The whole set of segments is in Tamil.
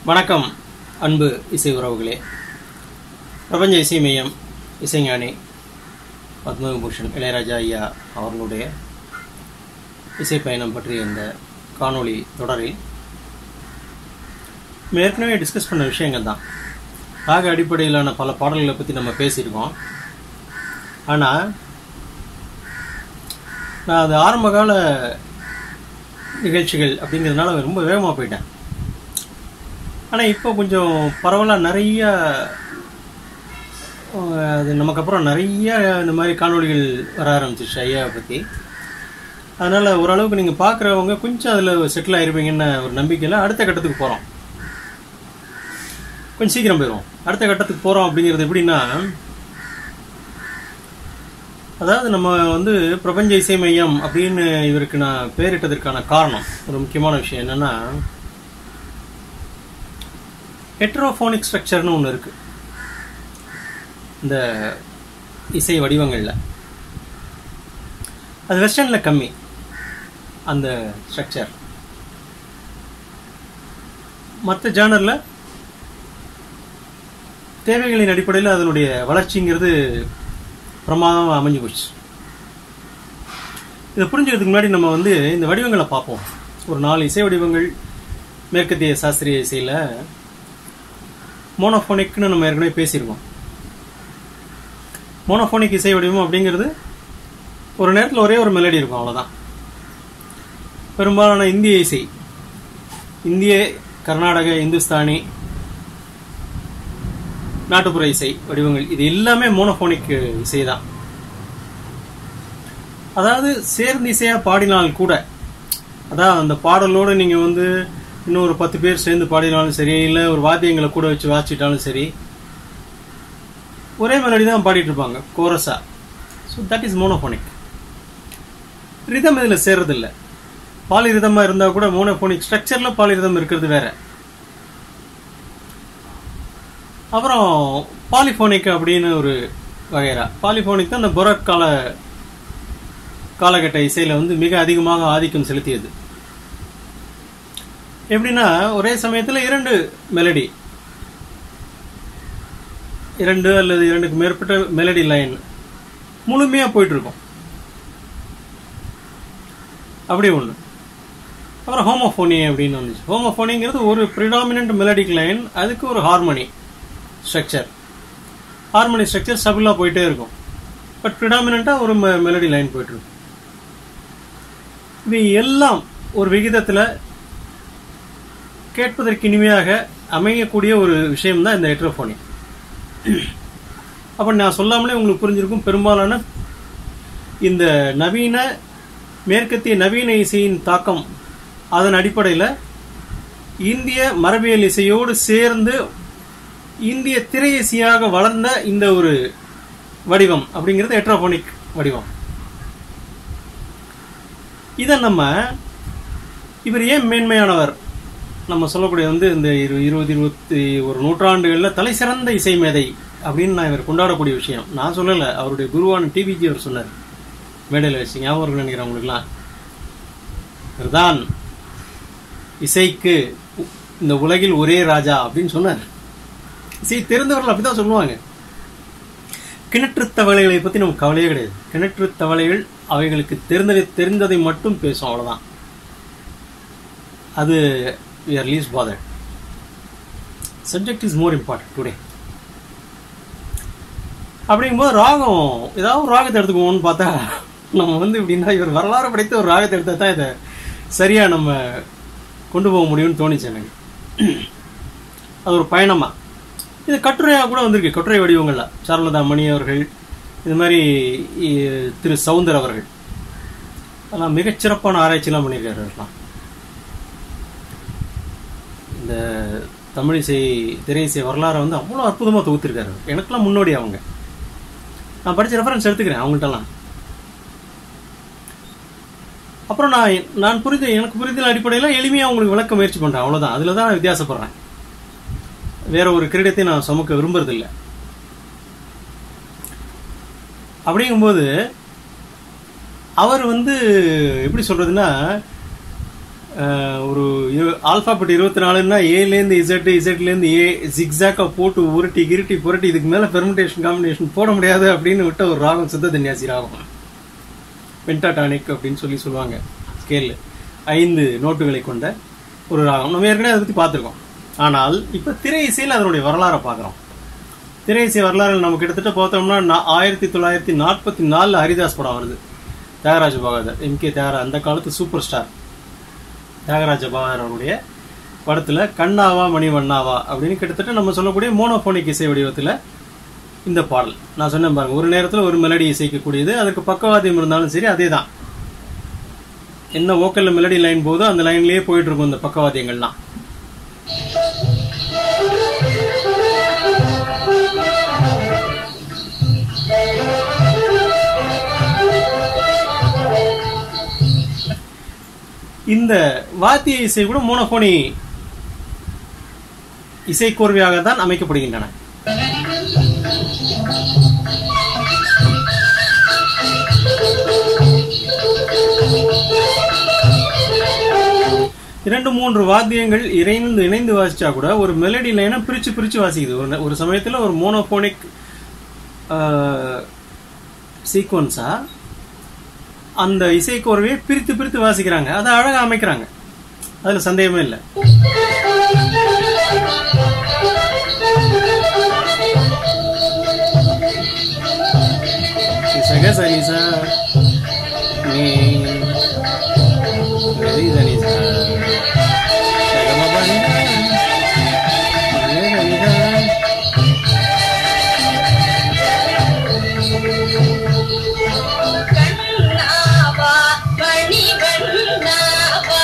வணக்கம் அன்பு இசை உறவுகளே பிரபஞ்ச இசை மையம் இசைஞானி பத்மவிபூஷன் இளையராஜா ஐயா அவர்களுடைய இசை பயணம் பற்றிய இந்த காணொளி தொடரில் நம்ம ஏற்கனவே டிஸ்கஸ் பண்ண விஷயங்கள் தான் ராக அடிப்படையிலான பல பாடல்களை பற்றி நம்ம பேசியிருக்கோம் ஆனால் நான் அது ஆரம்பகால நிகழ்ச்சிகள் அப்படிங்கிறதுனால ரொம்ப வேகமாக போயிட்டேன் ஆனால் இப்போ கொஞ்சம் பரவலாக நிறைய அஹ், அது நமக்கு அப்புறம் நிறைய இந்த மாதிரி காணொளிகள் வர ஆரம்பிச்சிருச்சு ஐயாவை பற்றி அதனால் ஓரளவுக்கு நீங்கள் பார்க்குறவங்க கொஞ்சம் அதில் செட்டில் ஆயிருப்பீங்கன்னு ஒரு நம்பிக்கையில் அடுத்த கட்டத்துக்கு போகிறோம் கொஞ்சம் சீக்கிரம் போயிடும் அடுத்த கட்டத்துக்கு போகிறோம் அப்படிங்கிறது எப்படின்னா அதாவது நம்ம வந்து பிரபஞ்ச இசை மையம் அப்படின்னு இவருக்கு நான் பேரிட்டதற்கான காரணம் ஒரு முக்கியமான விஷயம் என்னன்னா ஹெட்ரோஃபோனிக் ஸ்ட்ரக்சர்னு ஒன்று இருக்கு இந்த இசை வடிவங்களில் அது வெஸ்டர்னில் கம்மி அந்த ஸ்ட்ரக்சர் மற்ற ஜானரில் தேவைகளின் அடிப்படையில் அதனுடைய வளர்ச்சிங்கிறது பிரமாதமாக அமைஞ்சு போச்சு இதை புரிஞ்சுக்கிறதுக்கு முன்னாடி நம்ம வந்து இந்த வடிவங்களை பார்ப்போம் ஒரு நாலு இசை வடிவங்கள் மேற்கத்திய சாஸ்திரிய இசையில் மோனோஃபோனிக்னு நம்ம ஏற்கனவே பேசியிருக்கோம் மோனோஃபோனிக் இசை வடிவம் அப்படிங்கிறது ஒரு நேரத்தில் ஒரே ஒரு மெலடி இருக்கும் அவ்வளோதான் பெரும்பாலான இந்திய இசை இந்திய கர்நாடக இந்துஸ்தானி நாட்டுப்புற இசை வடிவங்கள் இது எல்லாமே மோனோஃபோனிக் இசை தான் அதாவது சேர்ந்து இசையா பாடினால் கூட அதான் அந்த பாடலோடு நீங்க வந்து இன்னும் ஒரு பத்து பேர் சேர்ந்து பாடினாலும் சரி இல்லை ஒரு வாத்தியங்களை கூட வச்சு வாசிட்டாலும் சரி ஒரே மெலடி தான் பாடிட்டு இருப்பாங்க கோரஸா so that is monophonic rhythm இதில் சேர்றதில்ல பாலி ரிதமாக இருந்தால் கூட மோனோஃபோனிக் ஸ்ட்ரக்சரில் பாலி ரிதம் இருக்கிறது வேற அப்புறம் பாலிஃபோனிக் அப்படின்னு ஒரு வகைரா பாலிஃபோனிக் தான் இந்த பொரக் கால காலகட்ட இசையில வந்து மிக அதிகமாக ஆதிக்கம் செலுத்தியது எப்படின்னா ஒரே சமயத்துல இரண்டு மெலடி இரண்டு அல்லது இரண்டுக்கு மேற்பட்ட மெலடி லைன் முழுமையா போயிட்டு இருக்கும் அப்படி ஒண்ணு அப்புறம் ஹோமோஃபோனி அப்படின்னு வந்துச்சு ஹோமோஃபோனிங்கிறது ஒரு ப்ரிடாமினன்ட் மெலடிக் லைன் அதுக்கு ஒரு ஹார்மோனி ஸ்ட்ரக்சர் ஹார்மோனி ஸ்ட்ரக்சர் ஸ்டபிளாக போயிட்டே இருக்கும் பட் ப்ரிடாமினண்ட்டாக ஒரு மெலடி லைன் போயிட்டு இருக்கும் இது எல்லாம் ஒரு விகிதத்தில் கேட்பதற்கு இனிமையாக அமையக்கூடிய ஒரு விஷயம் தான் இந்த ஹெட்ரோஃபோனி அப்போ நான் சொல்லாமலே உங்களுக்கு புரிஞ்சிருக்கும் பெரும்பாலான இந்த நவீன மேற்கத்திய நவீன இசையின் தாக்கம் அதன் அடிப்படையில் இந்திய மரபியல் இசையோடு சேர்ந்து இந்திய திரை இசையாக வளர்ந்த இந்த ஒரு வடிவம் அப்படிங்கிறது ஹெட்ரோபோனிக் வடிவம் இதை நம்ம இவர் ஏன் மேன்மையானவர் நம்ம சொல்லக்கூடிய வந்து இந்த இரு இருபது இருபத்தி ஒரு நூற்றாண்டுகளில் தலை சிறந்த இசை மேதை அப்படின்னு நான் இவர் கொண்டாடக்கூடிய விஷயம் நான் சொல்லலை அவருடைய குருவான டிவிஜி அவர் சொன்னார் மேடையில் வச்சு ஞாபகம் இருக்குன்னு நினைக்கிறேன் உங்களுக்குலாம் இவர்தான் இசைக்கு இந்த உலகில் ஒரே ராஜா அப்படின்னு சொன்னார் இசை தெரிந்தவர்கள் அப்படிதான் சொல்லுவாங்க கிணற்று தவளைகளை பத்தி நமக்கு கவலையே கிடையாது கிணற்று தவளைகள் அவைகளுக்கு தெரிந்ததை தெரிந்ததை மட்டும் பேசும் அவ்வளவுதான் அது we are least bothered subject is more important today அப்படிங்கும்போது ராகம் ஏதாவது ஒரு ராகத்தை எடுத்துக்குவோம்னு பார்த்தா நம்ம வந்து இப்படின்னா இவர் வரலாறு படைத்த ஒரு ராகத்தை எடுத்தா தான் இதை சரியா நம்ம கொண்டு போக முடியும்னு தோணுச்சு எனக்கு அது ஒரு பயணமா இது கட்டுரையாக கூட வந்திருக்கு கட்டுரை வடிவங்கள்ல சாருலதா மணி அவர்கள் இது மாதிரி இ- திரு சவுந்தர் அவர்கள் அதெல்லாம் மிகச்சிறப்பான ஆராய்ச்சிலாம் பண்ணியிருக்காரு அவர்லாம் இந்த தமிழிசை திரையிசை வரலாறை வந்து அவ்வளோ அற்புதமாக தொகுத்திருக்காரு எனக்கெல்லாம் முன்னோடி அவங்க நான் படிச்ச ரெஃபரன்ஸ் எடுத்துக்கிறேன் அவங்கள்ட்டலாம் அப்புறம் நான் நான் புரிந்த எனக்கு புரிதல் அடிப்படையில் எளிமையாக உங்களுக்கு விளக்க முயற்சி பண்ணுறேன் அவ்வளோதான் அதில் தான் நான் வித்தியாசப்படுறேன் வேற ஒரு கிரீடத்தை நான் சுமக்க விரும்புறதில்லை அப்படிங்கும்போது அவர் வந்து எப்படி சொல்றதுன்னா அஹ், ஒரு ஆல்பாபெட் இருபத்தி நாலுன்னா ஏலேருந்து இசட் இசட்லேருந்து ஏ ஜிக்ஸாக்கா போட்டு உருட்டி கிருட்டி புரட்டி இதுக்கு மேலே பெர்முடேஷன் காம்பினேஷன் போட முடியாது அப்படின்னு விட்ட ஒரு ராகம் சித்த தன்யாசி ராகம் பென்டாடானிக் அப்படின்னு சொல்லி சொல்லுவாங்க ஸ்கேல் ஐந்து நோட்டுகளை கொண்ட ஒரு ராகம் நம்ம ஏற்கனவே அதை பற்றி பார்த்துருக்கோம் ஆனால் இப்போ திரை இசையில் அதனுடைய வரலாறை பார்க்குறோம் திரை இசை வரலாறு நம்ம கிட்டத்தட்ட பார்த்தோம்னா நா- ஆயிரத்தி தொள்ளாயிரத்தி நாற்பத்தி நாலில் ஹரிதாஸ் படம் வருது தியாகராஜ பகவதர் எம் கே தியாகரா அந்த காலத்து சூப்பர் ஸ்டார் தியாகராஜ பகவதர் அவருடைய படத்தில் கண்ணாவா மணிவண்ணாவா அப்படின்னு கிட்டத்தட்ட நம்ம சொல்லக்கூடிய மோனோபோனிக் இசை வடிவத்தில் இந்த பாடல் நான் சொன்னேன் பாருங்க ஒரு நேரத்தில் ஒரு மெலடி இசைக்கக்கூடியது அதுக்கு பக்கவாதியம் இருந்தாலும் சரி அதே தான் என்ன ஓக்கல்ல மெலடி லைன் போதோ அந்த லைன்லயே போயிட்டு இருக்கும் இந்த பக்கவாதியங்கள்லாம் இந்த வாத்திய இசை கூட மோனோபோனி இசைக்கோர்வையாக தான் அமைக்கப்படுகின்றன இரண்டு மூன்று வாத்தியங்கள் இணைந்து இணைந்து வாசிச்சா கூட ஒரு மெலடி லைனை பிரிச்சு பிரிச்சு வாசிக்குது ஒரு ஒரு சமயத்துல ஒரு மோனோபோனிக் சீக்வன்ஸா அந்த இசைக்கோர்வையை பிரித்து பிரித்து வாசிக்கிறாங்க அதை அழகா அமைக்கிறாங்க அதுல சந்தேகமே இல்லை சக சனிசா நீ கரி சனிசா சகமபனி கண்ணாவா மணி கண்ணாவா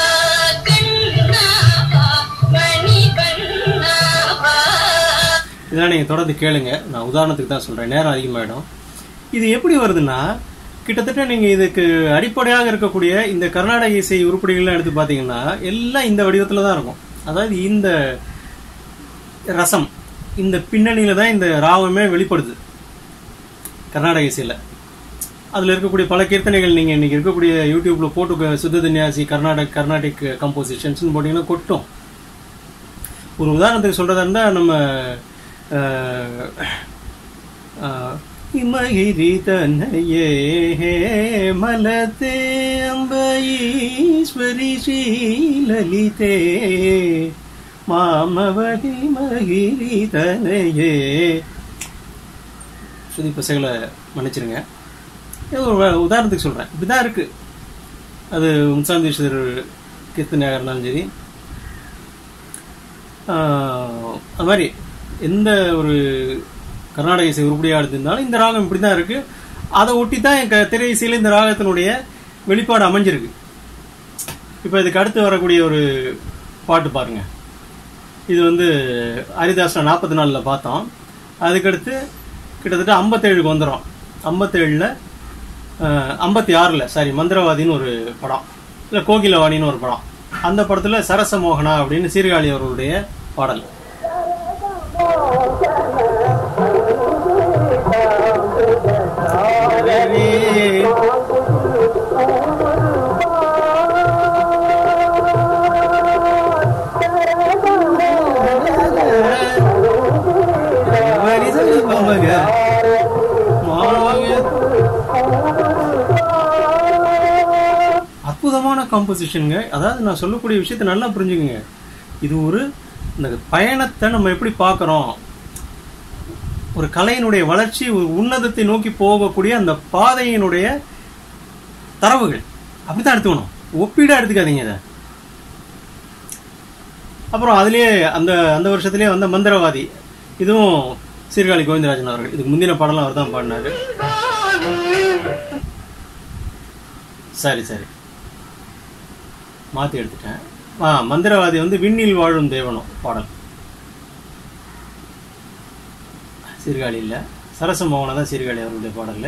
கண்ணாவா மணி கண்ணாவா இதெல்லாம் நீங்க தொடர்ந்து கேளுங்க நான் உதாரணத்துக்கு தான் சொல்றேன் நேரம் அதிகமாயிடும் இது எப்படி வருதுன்னா கிட்டத்தட்ட நீங்க இதுக்கு அடிப்படையாக இருக்கக்கூடிய இந்த கர்நாடக இசை உருப்படிகள்லாம் எடுத்து பாத்தீங்கன்னா எல்லாம் இந்த வடிவத்துல தான் இருக்கும் அதாவது இந்த ரசம் இந்த பின்னணியில தான் இந்த ராகமே வெளிப்படுது கர்நாடக இசையில அதுல இருக்கக்கூடிய பல கீர்த்தனைகள் நீங்க இன்னைக்கு இருக்கக்கூடிய யூடியூப்ல போட்டு சுத்த தன்யாசி கர்நாடக் கர்நாடிக் கம்போசிஷன்ஸ் போட்டீங்கன்னா கொட்டும் ஒரு உதாரணத்துக்கு சொல்றதா இருந்தா நம்ம அஹ், அஹ், இமகிரி தன்னையே மலத்தே அம்பஈஸ்வரி ஸ்ரீலலிதே மாமவகி மகிரி தனையே சுதி பசங்களை மன்னிச்சிருங்க இது ஒரு வ- உதாரணத்துக்கு சொல்றேன் இப்படிதான் இருக்கு அது முன்சாந்தீஸ்வரர் கீர்த்தனையாக இருந்தாலும் சரி ஆஹ், அது மாதிரி எந்த ஒரு கர்நாடக இசை உருப்படியாக எடுத்திருந்தாலும் இந்த ராகம் இப்படி தான் இருக்கு அதை ஒட்டி தான் என் க- திரை இசையில இந்த ராகத்தினுடைய வெளிப்பாடு அமைஞ்சிருக்கு இப்போ இதுக்கு அடுத்து வரக்கூடிய ஒரு பாட்டு பாருங்க இது வந்து ஹரிதாஸ் நாற்பத்தி நாலில் பார்த்தோம் அதுக்கடுத்து கிட்டத்தட்ட ஐம்பத்தேழுக்கு வந்துடும் ஐம்பத்தேழில் ஐம்பத்தி ஆறில் சாரி மந்திரவாதின்னு ஒரு படம் இல்லை கோகிலவாணின்னு ஒரு படம் அந்த படத்தில் சரச மோகனா அப்படின்னு சீர்காழி அவர்களுடைய பாடல் அற்புதமான காம்போசிஷனுங்க அதாவது நான் சொல்லக்கூடிய விஷயத்தை நல்லா புரிஞ்சுக்குங்க இது ஒரு இந்த பயணத்தை நம்ம எப்படி பார்க்கறோம் ஒரு கலையினுடைய வளர்ச்சி ஒரு உன்னதத்தை நோக்கி போகக்கூடிய அந்த பாதையினுடைய தரவுகள் அப்படித்தான் எடுத்துக்கணும் ஒப்பீடா எடுத்துக்காதீங்க இதை அப்புறம் அதுலயே அந்த அந்த வருஷத்திலேயே வந்த மந்திரவாதி இதுவும் சீர்காழி கோவிந்தராஜன் அவர்கள் இதுக்கு முந்தின பாடலாம் அவர் தான் பாடினாரு சரி சரி மாத்தி எடுத்துட்டேன் ஆ மந்திரவாதி வந்து விண்ணில் வாழும் தேவனும் பாடல் சீர்காழி இல்ல சரச மோகன தான் சீர்காழி அவர்களுடைய பாடல்ல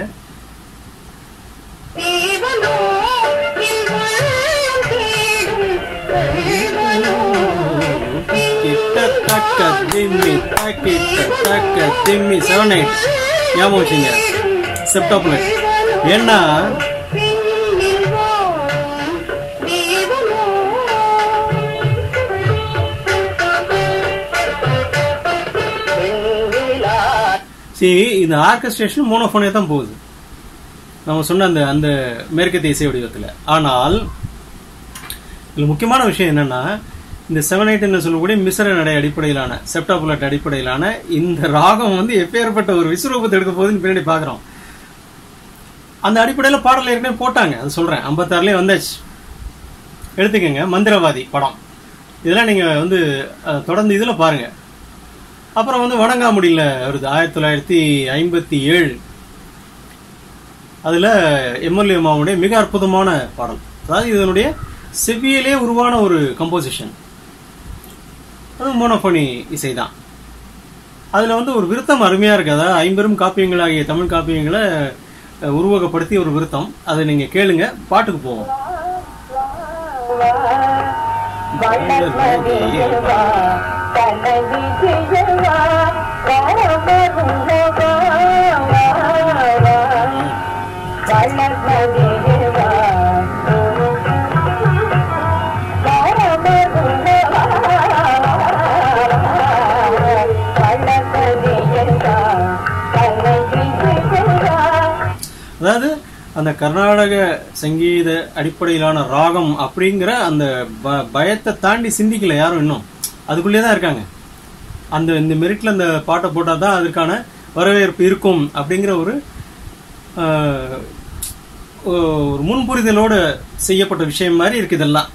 தேவனோ என் உள்ளம் தேடும் தேவனோ கிட்டத்தக்க திம்மி கிட்டத்தக்க திம்மி செவன் எயிட் ஞாபகம் வச்சுங்க செப்டாப்லெட் ஏன்னா விண்ணில் வாழும் தேவனோ சரி இந்த ஆர்கஸ்ட்ரேஷன் மோனோஃபோனே தான் போகுது நம்ம சொன்ன அந்த அந்த மேற்கத்திய இசை வடிவத்தில் ஆனால் இதுல முக்கியமான விஷயம் என்னன்னா இந்த செவன் எயிட் சொல்லக்கூடிய மிஸ்ர நடை அடிப்படையிலான செப்டாபுலட் அடிப்படையிலான இந்த ராகம் வந்து எப்பேற்பட்ட ஒரு விஸ்வரூபத்தை எடுக்க போகுதுன்னு பின்னாடி பார்க்குறோம் அந்த அடிப்படையில் பாடல் ஏற்கனவே போட்டாங்க அது சொல்றேன் ஐம்பத்தாறுலேயே வந்தாச்சு எடுத்துக்கங்க மந்திரவாதி படம் இதெல்லாம் நீங்க வந்து அஹ், தொடர்ந்து இதுல பாருங்க அப்புறம் வந்து வணங்காமுடியில் வருது ஆயிரத்தி தொள்ளாயிரத்தி ஐம்பத்தி ஏழு அதுல எம்எல்ஏ மாவுடைய மிக அற்புதமான பாடல் அதாவது இதனுடைய செவ்வியலே உருவான ஒரு கம்போசிஷன் அது மோனோபோனி இசைதான் அதுல வந்து ஒரு விருத்தம் அருமையா இருக்கு அதாவது ஐம்பெரும் காப்பியங்களாகிய தமிழ் காப்பியங்களை அஹ், உருவகப்படுத்தி ஒரு விருத்தம் அதை நீங்க கேளுங்க பாட்டுக்கு போவோம் வளர்மதியவா தனவி ஜெயவா ராமருணவா வளர்மதியவா வளர்மதியவா தனவி ஜெயவா அதாவது அந்த கர்நாடக சங்கீத அடிப்படையிலான ராகம் அப்படிங்கிற அந்த ப- பயத்தை தாண்டி சிந்திக்கல யாரும் இன்னும் அதுக்குள்ளே தான் இருக்காங்க அந்த இந்த மெரிட்ல அந்த பாட்டை போட்டால் தான் அதற்கான வரவேற்பு இருக்கும் அப்படிங்கிற ஒரு ஆஹ், ஒரு முன்புரிதலோடு செய்யப்பட்ட விஷயம் மாதிரி இருக்கு இதெல்லாம்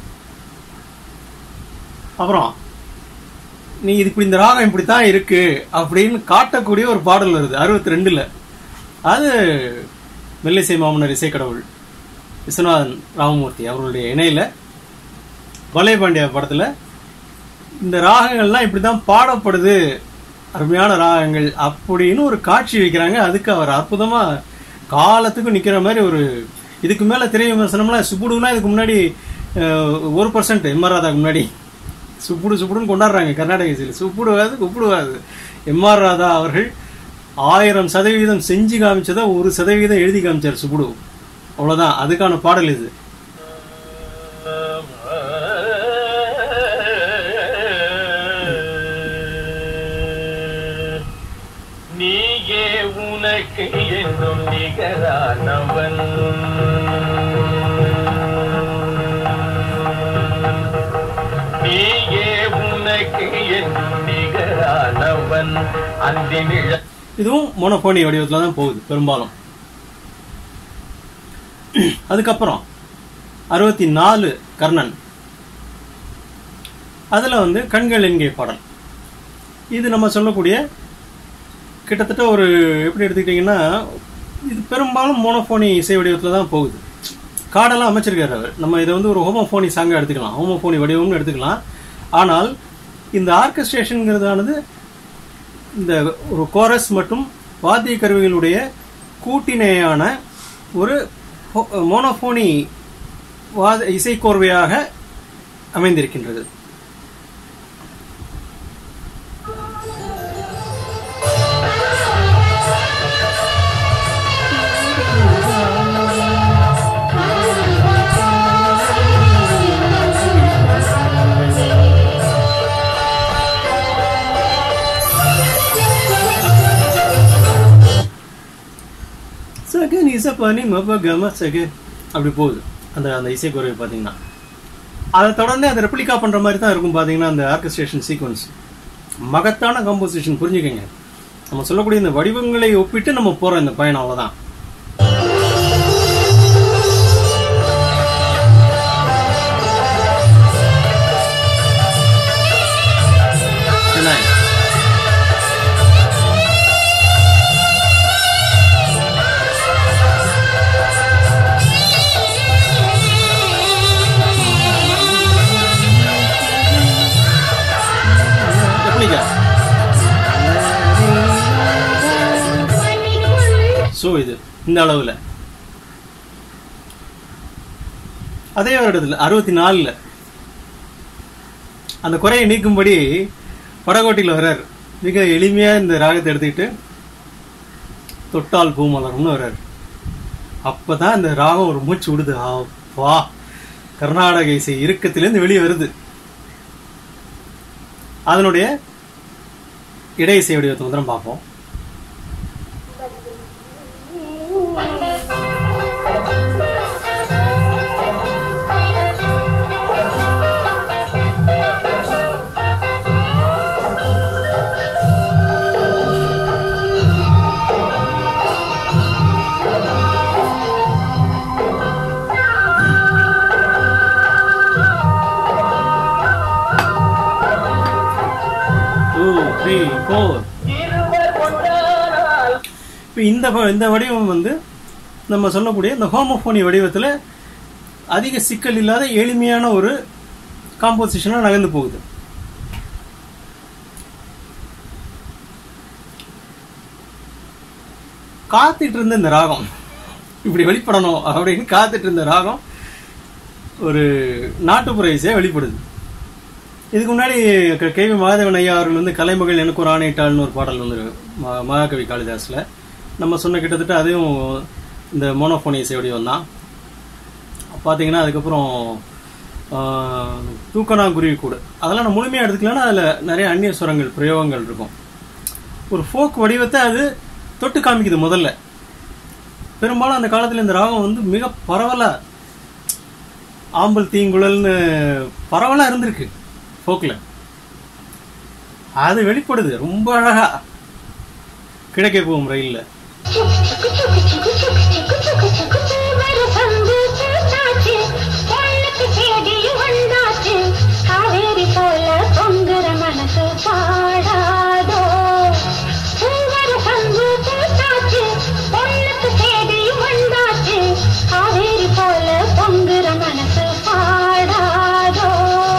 அப்புறம் நீ இது இப்படி இந்த ராகம் இப்படித்தான் இருக்கு அப்படின்னு காட்டக்கூடிய ஒரு பாடல் வருது அறுபத்தி ரெண்டுல அது மெல்லிசை மாமன்னர் இசைக்கடவுள் விஸ்வநாதன் ராமமூர்த்தி அவர்களுடைய இணையில பலே பாண்டியா படத்துல இந்த ராகங்கள்லாம் இப்படிதான் பாடப்படுது அருமையான ராகங்கள் அப்படின்னு ஒரு காட்சி வைக்கிறாங்க அதுக்கு அவர் அற்புதமா காலத்துக்கும் நிக்கிற மாதிரி ஒரு இதுக்கு மேல திரை விமர்சனம்லாம் சுப்புடுலாம் இதுக்கு முன்னாடி அஹ், ஒரு பர்சன்ட் எம்ஆர் ராதாக்கு முன்னாடி சுப்புடு சுப்புடுன்னு கொண்டாடுறாங்க கர்நாடக இசையில் சுப்புடுவாது குப்பிடுவாது எம்ஆர் ராதா அவர்கள் ஆயிரம் சதவீதம் செஞ்சு காமிச்சதை ஒரு சதவீதம் எழுதி காமிச்சார் சுப்புடு அவ்வளவுதான் அதுக்கான பாடல் இது நீயே உனக்கு என்னும் நிகரானவன் நீயே உனக்கு என்னும் நிகரானவன் அந்தினிழ இதுவும் மோனோபோனி வடிவத்தில் தான் போகுது பெரும்பாலும் அதுக்கப்புறம் அறுபத்தி நாலு கர்ணன் அதுல வந்து கண்கள் எங்கே பாடல் இது நம்ம சொல்லக்கூடிய கிட்டத்தட்ட ஒரு எப்படி எடுத்துக்கிட்டிங்கன்னா இது பெரும்பாலும் மோனோஃபோனி இசை வடிவத்தில் தான் போகுது கார்டெல்லாம் அமைச்சிருக்காரு அவர் நம்ம இதை வந்து ஒரு ஹோமோஃபோனி சாங்காக எடுத்துக்கலாம் ஹோமோஃபோனி வடிவம்னு எடுத்துக்கலாம் ஆனால் இந்த ஆர்கஸ்ட்ரேஷனுங்கிறதானது இந்த ஒரு கோரஸ் மற்றும் வாத்திய கருவிகளுடைய கூட்டினையான ஒரு ஹோ- மோனோஃபோனி வாத இசைக்கோர்வையாக அமைந்திருக்கின்றது சக நிச பனி மப கம சக அப்படி போகுது அந்த அந்த இசைக்குறைவு பார்த்தீங்கன்னா அதை தொடர்ந்து அதை ரெப்ளிகா பண்ற மாதிரி தான் இருக்கும் பார்த்தீங்கன்னா அந்த ஆர்கஸ்ட்ரேஷன் சீக்வன்ஸ் மகத்தான கம்போசிஷன் புரிஞ்சுக்கங்க நம்ம சொல்லக்கூடிய இந்த வடிவங்களை ஒப்பிட்டு நம்ம போறோம் இந்த பயணம் அவ்வளவுதான் என்ன ரெப்ளிகா ஸோ இது இந்த அளவில் அதே வருடத்தில் அறுபத்தி நாலில் அந்த குறையை நீக்கும்படி படகோட்டியில் வர்றார் மிக எளிமையாக இந்த ராகத்தை எடுத்துக்கிட்டு தொட்டால் பூமலர்னு வர்றார் அப்பதான் இந்த ராகம் ஒரு மூச்சு விடுது ஆ, வா கர்நாடக இசை இறுக்கத்திலேருந்து வெளியே வருது அதனுடைய இடை இசை வடிவத்தை வந்து நம்ம பார்ப்போம் த்ரீ ஃபோர் இருவர் ஒன்றானால் இப்போ இந்த வ- இந்த வடிவம் வந்து நம்ம சொல்லக்கூடிய இந்த ஹோமோஃபோனி வடிவத்தில் அதிக சிக்கல் இல்லாத எளிமையான ஒரு காம்போசிஷனாக நகர்ந்து போகுது காத்துட்டு இருந்த இந்த ராகம் இப்படி வெளிப்படணும் அப்படின்னு காத்துட்டு இருந்த ராகம் ஒரு நாட்டுப்புற இசையா வெளிப்படுது இதுக்கு முன்னாடி க- கே வி மாதவன் ஐயா அவர்கள் வந்து கலைமகள் எனக்கு ஒரு ஆணையிட்டாள்னு ஒரு பாடல் வந்து ம- மகாகவி காளிதாஸ்ல நம்ம சொன்ன கிட்டத்தட்ட அதையும் இந்த மோனோஃபோனி இசை வடிவம் தான் பார்த்தீங்கன்னா அதுக்கப்புறம் ஆஹ், தூக்கணா குருவி கூடு அதெல்லாம் நான் முழுமையாக எடுத்துக்கலன்னா அதில் நிறைய அந்நிய சுரங்கள் பிரயோகங்கள் இருக்கும் ஒரு ஃபோக் வடிவத்தை அது தொட்டு காமிக்குது முதல்ல பெரும்பாலும் அந்த காலத்தில் இந்த ராகம் வந்து மிக பரவலா ஆம்பல் தீங்குழல்னு பரவலா இருந்திருக்கு ஃபோக்கில் அது வெளிப்படுது ரொம்ப அழகா கிழக்கே போகும் ரயில்ல காவேரி போல பொங்குற மனசு பாடாதோ பூவர சங்கு பூத்தாச்சு பொண்ணுக்கு சேதியும் வந்தாச்சு காவேரி போல பொங்குற மனசு பாடாதோ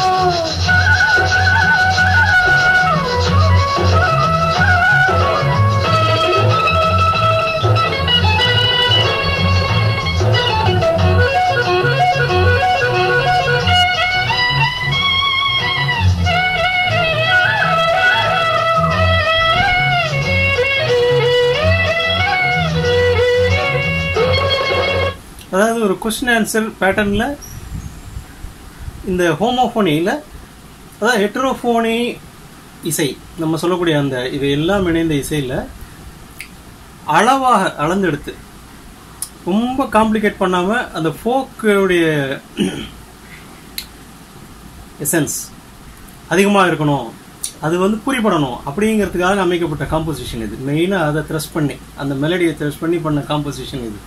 அதாவது ஒரு கொஸ்டின் ஆன்சர் பேட்டர்ன்ல இந்த ஹோமோஃபோனியில அதாவது ஹெட்ரோஃபோனி இசை நம்ம சொல்லக்கூடிய அந்த இது எல்லாம் இணைந்த இசையில அளவாக அளந்தெடுத்து ரொம்ப காம்ப்ளிகேட் பண்ணாம அந்த ஃபோக்குடைய எசன்ஸ் அதிகமாக இருக்கணும் அது வந்து புரிபடணும் அப்படிங்கிறதுக்காக அமைக்கப்பட்ட காம்போசிஷன் இது மெயினாக அதை த்ரெஸ் பண்ணி அந்த மெலடியை த்ரெஸ் பண்ணி பண்ண காம்போசிஷன் இது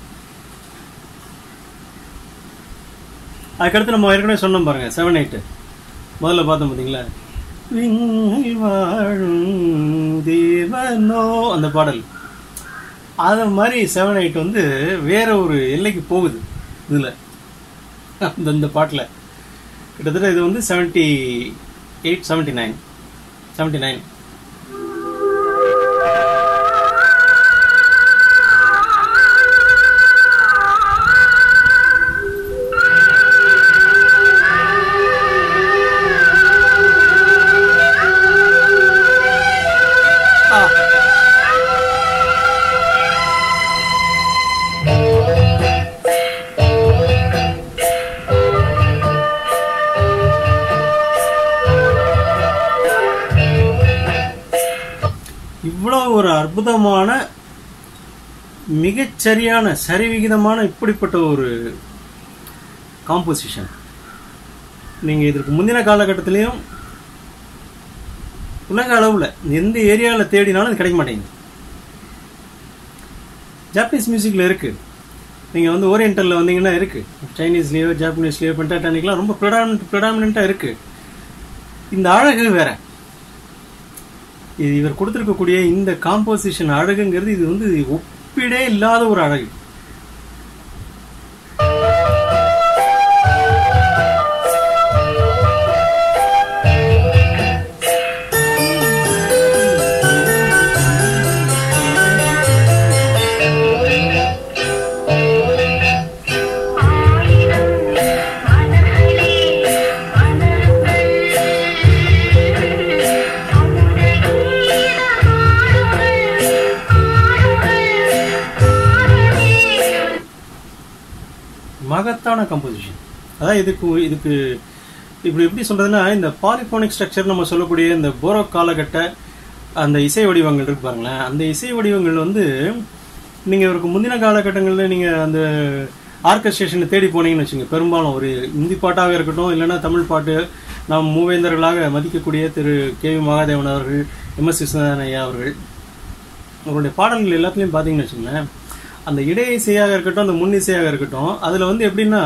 அதுக்கடுத்து நம்ம ஏற்கனவே சொன்னோம் பாருங்க செவன் எயிட்டு முதல்ல பார்த்தோம் பார்த்தீங்களா விண்ணில் வாழும் தேவனோ அந்த பாடல் அது மாதிரி செவன் எயிட் வந்து வேற ஒரு எல்லைக்கு போகுது இதில் அந்த இந்த பாட்டில் கிட்டத்தட்ட இது வந்து seventy eight seventy nine seventy nine இவ்வளோ ஒரு அற்புதமான மிகச்சரியான சரிவிகிதமான இப்படிப்பட்ட ஒரு காம்போசிஷன் நீங்கள் இதற்கு முந்தின காலகட்டத்திலையும் உலக அளவில் எந்த ஏரியாவில் தேடினாலும் அது கிடைக்க மாட்டேங்குது ஜாப்பனீஸ் மியூசிக்கில் இருக்குது நீங்கள் வந்து ஓரியண்டலில் வந்தீங்கன்னா இருக்குது சைனீஸ்லேயோ ஜாப்பனீஸ்லேயோ பென்டாட்டானிக்லாம் ரொம்ப ப்ரிடாமினன்ட் ப்ரிடாமினண்ட்டாக இருக்குது இந்த அழகு வேற இது இவர் கொடுத்திருக்கக்கூடிய இந்த காம்போசிஷன் அழகுங்கிறது இது வந்து ஒப்பிடே இல்லாத ஒரு அழகு ஆயிரம் மனங்களே மனங்கள் அமுத கீதம் ஆடுங்கள் ஆடுங்கள் ஆடுங்கள் மகத்தான கம்போசிஷன் அதான் இதுக்கு இதுக்கு இப்படி எப்படி சொல்றதுன்னா இந்த பாலிபோனிக் ஸ்ட்ரக்சர் நம்ம சொல்லக்கூடிய இந்த போரோ காலகட்ட அந்த இசை வடிவங்கள் இருக்கு பாருங்களேன் அந்த இசை வடிவங்கள் வந்து நீங்க இவருக்கு முந்தின காலகட்டங்களில் நீங்க அந்த ஆர்கஸ்ட்ரேஷனை தேடி போனீங்கன்னு வச்சுங்க பெரும்பாலும் ஒரு இந்தி பாட்டாக இருக்கட்டும் இல்லைன்னா தமிழ் பாட்டு நாம் மூவேந்தர்களாக மதிக்கக்கூடிய திரு கே வி மகாதேவன் அவர்கள் எம் எஸ் விஸ்வநாதன் ஐயா அவர்கள் அவருடைய பாடல்கள் எல்லாத்துலயும் பாத்தீங்கன்னு வச்சுங்களேன் அந்த இடை இசையாக இருக்கட்டும் அந்த முன் இசையாக இருக்கட்டும் அதுல வந்து எப்படின்னா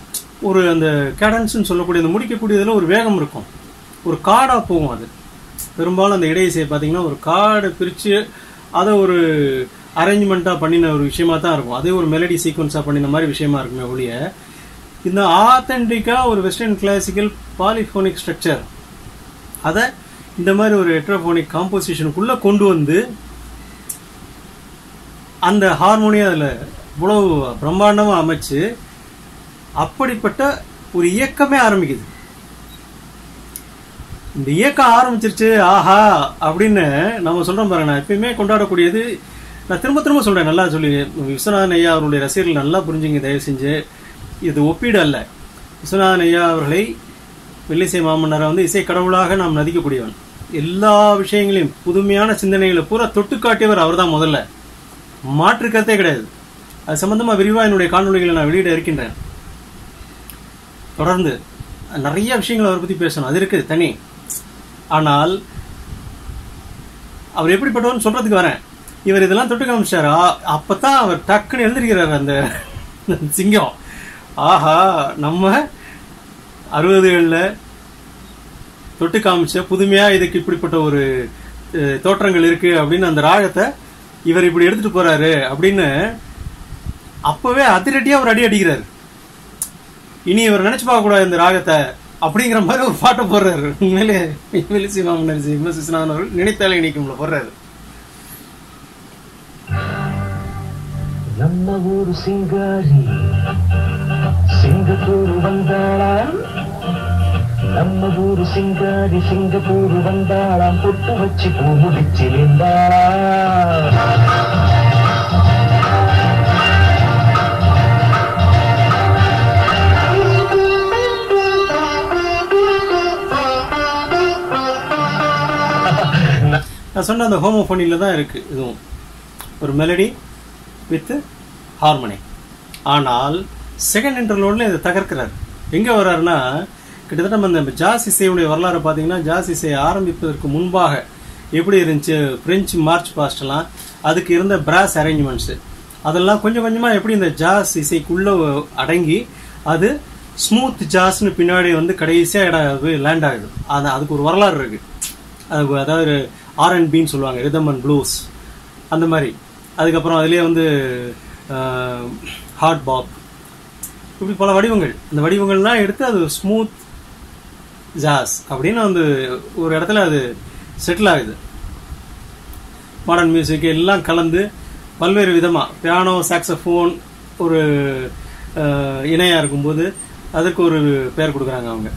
ஒரு அந்த கேடன்ஸ்னு சொல்லக்கூடிய அந்த முடிக்கக்கூடியதுல ஒரு வேகம் இருக்கும் ஒரு காடா போகும் அது பெரும்பாலும் அந்த இடை இசையை பார்த்தீங்கன்னா ஒரு கார்டு பிரித்து அதை ஒரு அரேஞ்ச்மெண்ட்டாக பண்ணின ஒரு விஷயமா தான் இருக்கும் அதே ஒரு மெலடி சீக்வன்ஸாக பண்ணின மாதிரி விஷயமா இருக்குமே ஒழிய இந்த ஆத்தென்டிக்காக ஒரு வெஸ்டர்ன் கிளாசிக்கல் பாலிஃபோனிக் ஸ்ட்ரக்சர் அதை இந்த மாதிரி ஒரு ஹெட்ரோஃபோனிக் காம்போசிஷனுக்குள்ளே கொண்டு வந்து அந்த ஹார்மோனியை அதில் இவ்வளவு பிரம்மாண்டமாக அமைச்சு அப்படிப்பட்ட ஒரு இயக்கமே ஆரம்பிக்குது இந்த இயக்கம் ஆரம்பிச்சிருச்சு ஆஹா அப்படின்னு நம்ம சொல்றோம் பாருங்க நான் எப்பயுமே கொண்டாடக்கூடியது நான் திரும்ப திரும்ப சொல்றேன் நல்லா சொல்லி விஸ்வநாதன் ஐயா அவருடைய ரசிகர்கள் நல்லா புரிஞ்சுங்க தயவு செஞ்சு இது ஒப்பீடு அல்ல விஸ்வநாதன் ஐயா அவர்களை வெள்ளிசை மாமன்னரை வந்து இசை கடவுளாக நாம் நதிக்கக்கூடியவன் எல்லா விஷயங்களையும் புதுமையான சிந்தனைகளை பூரா தொட்டு காட்டியவர் அவர்தான் முதல்ல மாற்று கருத்தே கிடையாது அது சம்பந்தமா விரிவா என்னுடைய காணொளிகளை நான் வெளியிட இருக்கின்றேன் தொடர்ந்து நிறைய விஷயங்கள் அவரை பத்தி பேசணும் அது இருக்கு தனி ஆனால் அவர் எப்படிப்பட்டவர்னு சொல்றதுக்கு வரேன் இவர் இதெல்லாம் தொட்டு காமிச்சாரா அப்பதான் அவர் டக்குன்னு எழுந்திருக்கிறார் அந்த சிங்கம் ஆஹா நம்ம அறுபதுகளில் தொட்டு காமிச்ச புதுமையா இதுக்கு இப்படிப்பட்ட ஒரு அஹ், தோற்றங்கள் இருக்கு அப்படின்னு அந்த ராகத்தை இவர் இப்படி எடுத்துட்டு போறாரு அப்படின்னு அப்பவே அதிரடியா ஒரு அடி அடிக்கிறாரு இனி இவர் நினைச்சு பார்க்க கூடாது இந்த ராகத்தை அப்படிங்கிற மாதிரி ஒரு பாட்டை போடுறாரு உண்மையிலே உண்மையிலே சிவாமன் விமர்சிசனாதன் அவர்கள் நினைத்தாலே இணைக்கும்ல போடுறாரு ನಮ್ಮ ಊರು ಸಿಂಗಾರಿ ಸಿಂಗಪೂರು ಬಂದಾಳ ನಮ್ಮ ಊರು ಸಿಂಗಾರಿ ಸಿಂಗಪೂರು ಬಂದಾಳ ಪುಟ್ಟು ಹಚ್ಚಿ ಪೂವು ಬಿಚ್ಚಿ ನಿಂದಾಳ நான் சொன்ன அந்த ஹோமோஃபோனில தான் இருக்கு இதுவும் ஒரு மெலடி வித் ஹார்மனி ஆனால் செகண்ட் இன்டர்லோட்ல இதை தகர்க்கிறார் எங்க வர்றாருன்னா கிட்டத்தட்ட நம்ம இந்த ஜாஸ் இசையுடைய வரலாறு பார்த்தீங்கன்னா ஜாஸ் இசையை ஆரம்பிப்பதற்கு முன்பாக எப்படி இருந்துச்சு பிரெஞ்சு மார்ச் பாஸ்ட்லாம் அதுக்கு இருந்த பிராஸ் அரேஞ்ச்மெண்ட்ஸ் அதெல்லாம் கொஞ்சம் கொஞ்சமா எப்படி இந்த ஜாஸ் இசைக்குள்ள அடங்கி அது ஸ்மூத் ஜாஸ்னு பின்னாடி வந்து கடைசியா இடம் லேண்ட் ஆகுது அது அதுக்கு ஒரு வரலாறு இருக்கு அது அதாவது ஆர் அண்ட் பின்னு சொல்லுவாங்க ரிதம் அண்ட் ப்ளூஸ் அந்த மாதிரி அதுக்கப்புறம் அதுலேயே வந்து ஹார்ட் பாப் இப்படி பல வடிவங்கள் அந்த வடிவங்கள்லாம் எடுத்து அது ஸ்மூத் ஜாஸ் அப்படின்னு வந்து ஒரு இடத்துல அது செட்டில் ஆகுது மாடர்ன் மியூசிக் எல்லாம் கலந்து பல்வேறு விதமாக பியானோ சாக்ஸஃபோன் ஒரு அஹ், இணையா இருக்கும்போது அதுக்கு ஒரு பேர் கொடுக்குறாங்க அவங்க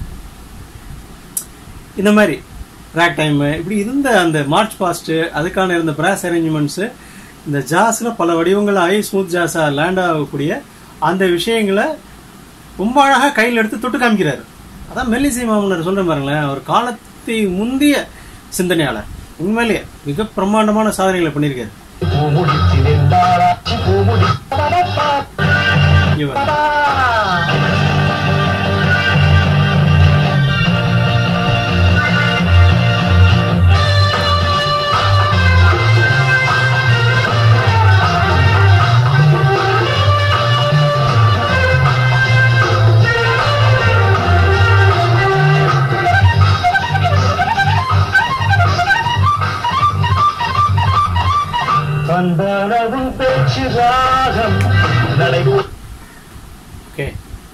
இந்த மாதிரி ரேக் டைம் இப்படி இருந்த அந்த மார்ச் பாஸ்ட் அதுக்கான இருந்த பிராஸ் அரேஞ்ச்மெண்ட்ஸ் இந்த ஜாஸ்ல பல வடிவங்கள் ஆகி ஸ்மூத் ஜாஸா லேண்ட் ஆகக்கூடிய அந்த விஷயங்களை ரொம்ப அழகா கையில் எடுத்து தொட்டு காமிக்கிறாரு அதான் மெல்லிசை மாமன்னர் சொல்றேன் பாருங்களேன் அவர் காலத்தை முந்திய சிந்தனையாளர் உண்மையிலேயே மிக பிரம்மாண்டமான சாதனைகளை பண்ணியிருக்காரு ಪೂ ಮುಡಿಸಿ ನಿಂದಾಳ ಪೂ ಮುಡಿ இவர் சந்தானவும் பேச்சு ராகம் நடைபோ ஓகே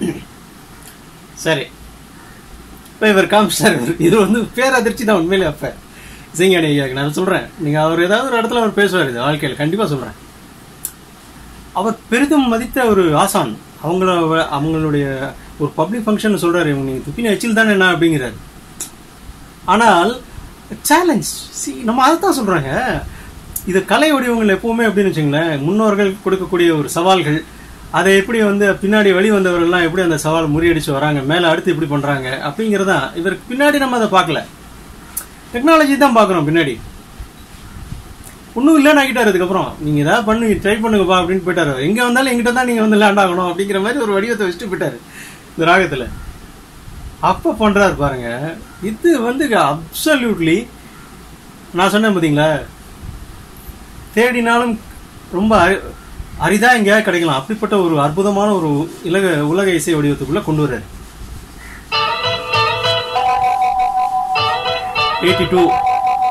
சரி இப்போ இவர் காமிச்சார் இவர். இது வந்து பேரதிர்ச்சி தான் உண்மையிலே அப்ப இசைஞானி ஐயாக்கு நான் சொல்றேன் நீங்க அவர் ஏதாவது ஒரு இடத்துல அவர் பேசுவார் இது வாழ்க்கையில் கண்டிப்பா சொல்றேன் அவர் பெரிதும் மதித்த ஒரு ஆசான் அவங்கள அவங்களுடைய ஒரு பப்ளிக் ஃபங்க்ஷன் சொல்றாரு இவங்க நீங்க துப்பின எச்சில் தானே என்ன அப்படிங்கிறாரு ஆனால் சேலஞ்ச் சி நம்ம அதை தான் சொல்றாங்க இது கலை வடிவங்கள் எப்பவுமே அப்படின்னு வச்சுங்களேன் முன்னோர்கள் கொடுக்கக்கூடிய ஒரு சவால்கள் அதை எப்படி வந்து பின்னாடி வெளி வந்தவர்கள்லாம் எப்படி அந்த சவால் முறியடிச்சு வராங்க மேல அடுத்து இப்படி பண்றாங்க அப்படிங்கறதான் இவருக்கு பின்னாடி நம்ம அதை பார்க்கல டெக்னாலஜி தான் பார்க்குறோம் பின்னாடி ஒன்றும் இல்லைன்னு ஆகிட்டாரு அதுக்கப்புறம் நீங்க ஏதாவது பண்ணு ட்ரை பண்ணுங்கப்பா அப்படின்னு போயிட்டாரு எங்க வந்தாலும் எங்கிட்ட தான் நீங்க வந்து லேண்ட் ஆகணும் அப்படிங்கிற மாதிரி ஒரு வடிவத்தை வச்சுட்டு போயிட்டாரு இந்த ராகத்துல அப்ப பண்றாரு பாருங்க இது வந்து அப்சல்யூட்லி நான் சொன்னேன் பாத்தீங்களா தேடினாலும் ரொம்ப அரி- அரிதா எங்கேயாவது கிடைக்கலாம் அப்படிப்பட்ட ஒரு அற்புதமான ஒரு இலக உலக இசை வடிவத்துக்குள்ள கொண்டு வர்றாரு எயிட்டி டூ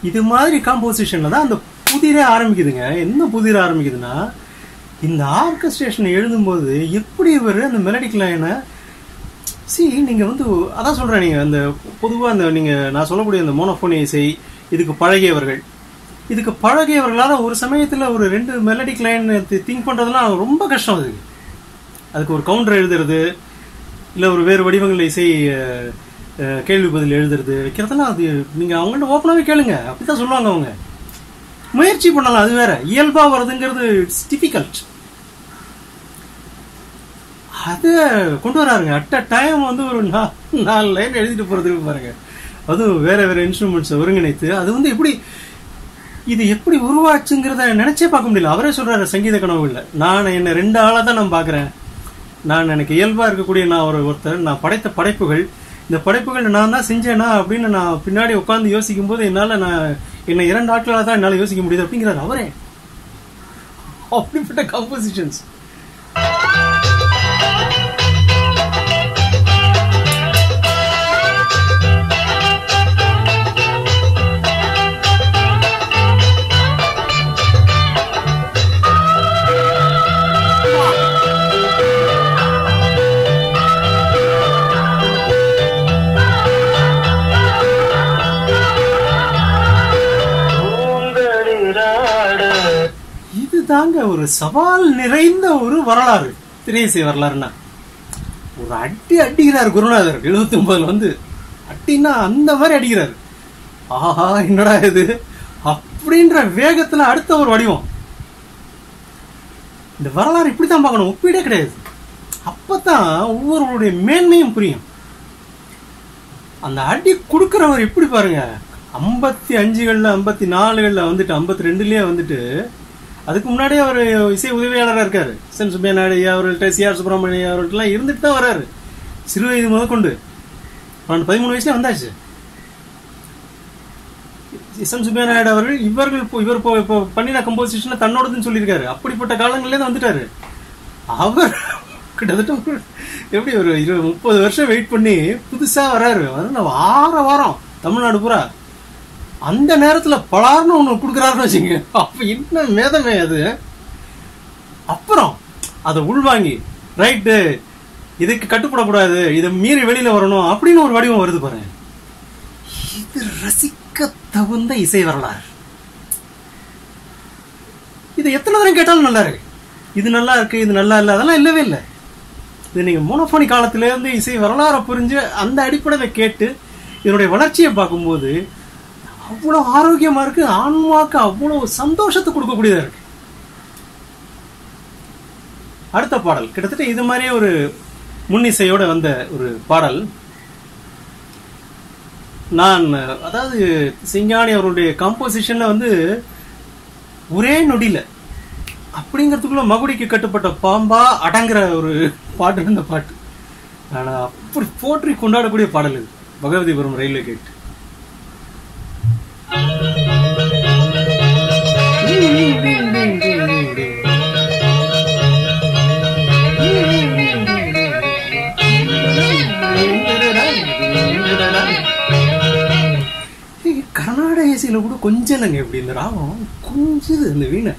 இது மாதிரி காம்போசிஷன்ல தான் அந்த புதிரே ஆரம்பிக்குதுங்க என்ன புதிர ஆரம்பிக்குதுன்னா இந்த ஆர்கஸ்ட்ரேஷன் எழுதும்போது எப்படி இவர் அந்த மெலடிக் லைனை சி நீங்க வந்து அதான் சொல்றேன் நீங்க அந்த பொதுவா அந்த நீங்க நான் சொல்லக்கூடிய அந்த மோனோஃபோனி இசை இதுக்கு பழகியவர்கள் இதுக்கு பழகியவர்களால ஒரு சமயத்துல ஒரு ரெண்டு மெலடிக் லைன் திங்க் பண்றதுலாம் ரொம்ப கஷ்டம் அதுக்கு அதுக்கு ஒரு கவுண்டர் எழுதுறது இல்ல ஒரு வேறு வடிவங்களில் இசை அஹ், அஹ், கேள்வி பதில் எழுதுறது வைக்கிறதெல்லாம் அது நீங்க அவங்கள்ட்ட ஓப்பனாவே கேளுங்க அப்படித்தான் சொல்லுவாங்க அவங்க முயற்சி பண்ணலாம் அது வேற இயல்பா வருதுங்கிறது இட்ஸ் டிஃபிகல்ட் அது கொண்டு வராருங்க அட் அ டைம் வந்து ஒரு நா- நாலு லைன் எழுதிட்டு போறதுக்கு பாருங்க அதுவும் வேற வேற இன்ஸ்ட்ருமெண்ட்ஸை ஒருங்கிணைத்து அது வந்து எப்படி இது எப்படி உருவாச்சுங்கிறத நினைச்சே பார்க்க முடியல அவரே சொல்றாரு சங்கீத கனவு இல்ல நான் என்ன ரெண்டு ஆளா தான் நான் பாக்குறேன் நான் எனக்கு இயல்பா இருக்கக்கூடிய நான் ஒரு ஒருத்தர் நான் படைத்த படைப்புகள் இந்த படைப்புகள் நான் தான் செஞ்சேனா அப்படின்னு நான் பின்னாடி உட்கார்ந்து யோசிக்கும் போது என்னால நான் என்ன இரண்டு ஆட்களாக தான் என்னால யோசிக்க முடியுது அப்படிங்கிறாரு அவரே அப்படிப்பட்ட காம்போசிஷன்ஸ் பூங்கடிராட இது தாங்க ஒரு சவால் நிறைந்த ஒரு வரலாறு திரையிசை வரலாறுனா ஒரு அடி அடிக்கிறார் குருநாதர் 79 ஒன்பதுல வந்து அட்டினா அந்த மாதிரி அடிக்கிறார் ஆஹா என்னடா இது அப்படின்ற வேகத்துல அடுத்த ஒரு வடிவம் இந்த வரலாறு இப்படித்தான் பார்க்கணும் ஒப்பீடே கிடையாது அப்பதான் ஒவ்வொருவருடைய மேன்மையும் புரியும் அந்த அடி கொடுக்கறவர் எப்படி பாருங்க ஐம்பத்தி அஞ்சுகள்ல ஐம்பத்தி நாலுகள்ல வந்துட்டு ஐம்பத்தி ரெண்டுலயே வந்துட்டு அதுக்கு முன்னாடியே அவர் இசை உதவியாளராக இருக்காரு சென் சுப்பியா நாயுடு ஐயா அவர்கள்ட்ட சி ஆர் சுப்பிரமணிய ஐயா அவர்கள்ட்டலாம் இருந்துட்டு தான் வராரு சிறு வயது முதற்கொண்டு பன்னெண்டு பதிமூணு வயசுல வந்தாச்சு எஸ் எம் சுப்பியா நாயுடு அவர்கள் இவர்கள் இப்போ- இவர் இப்போ இப்போ பண்ணின கம்போசிஷனை தன்னோடதுன்னு சொல்லியிருக்காரு அப்படிப்பட்ட காலங்களிலே தான் வந்துட்டாரு அவர் கிட்டத்தட்ட ஒரு எப்படி ஒரு இருபது முப்பது வருஷம் வெயிட் பண்ணி புதுசா வராரு வந்து வார வாரம் தமிழ்நாடு பூரா அந்த நேரத்துல பலார்னு ஒண்ணு கொடுக்குறாருன்னு வச்சுங்க அப்ப என்ன மேதமே அது அப்புறம் அதை உள்வாங்கி ரைட்டு இதுக்கு கட்டுப்படக்கூடாது இதை மீறி வெளியில வரணும் அப்படின்னு ஒரு வடிவம் வருது பாருங்க இது ரசிக்க தகுந்த இசை வரலாறு இது எத்தனை தரம் கேட்டாலும் நல்லா இருக்கு இது நல்லா இருக்கு இது நல்லா இல்லை அதெல்லாம் இல்லவே இல்லை இது நீங்க மோனோபோனி காலத்துல இருந்து இசை வரலாறை புரிஞ்சு அந்த அடிப்படையில கேட்டு இதனுடைய வளர்ச்சியை பார்க்கும்போது அவ்வளவு ஆரோக்கியமா இருக்கு ஆன்மாக்கு அவ்வளவு சந்தோஷத்தை கொடுக்கக்கூடியதா இருக்கு அடுத்த பாடல் கிட்டத்தட்ட இது மாதிரியே ஒரு முன்னிசையோட வந்த ஒரு பாடல் நான் அதாவது சிங்காணி அவருடைய காம்போசிஷன்ல வந்து ஒரே நொடியில அப்படிங்கிறதுக்குள்ள மகுடிக்கு கட்டுப்பட்ட பாம்பா அடங்குற ஒரு பாட்டு இந்த பாட்டு ஆனா அப்படி போற்றி கொண்டாடக்கூடிய பாடல் இது பகவதிபுரம் ரயில்வே கேட் கர்நாடக இசையில கூட கொஞ்சம் இல்லைங்க இப்படி இந்த ராகம் கொஞ்சது இந்த வீணை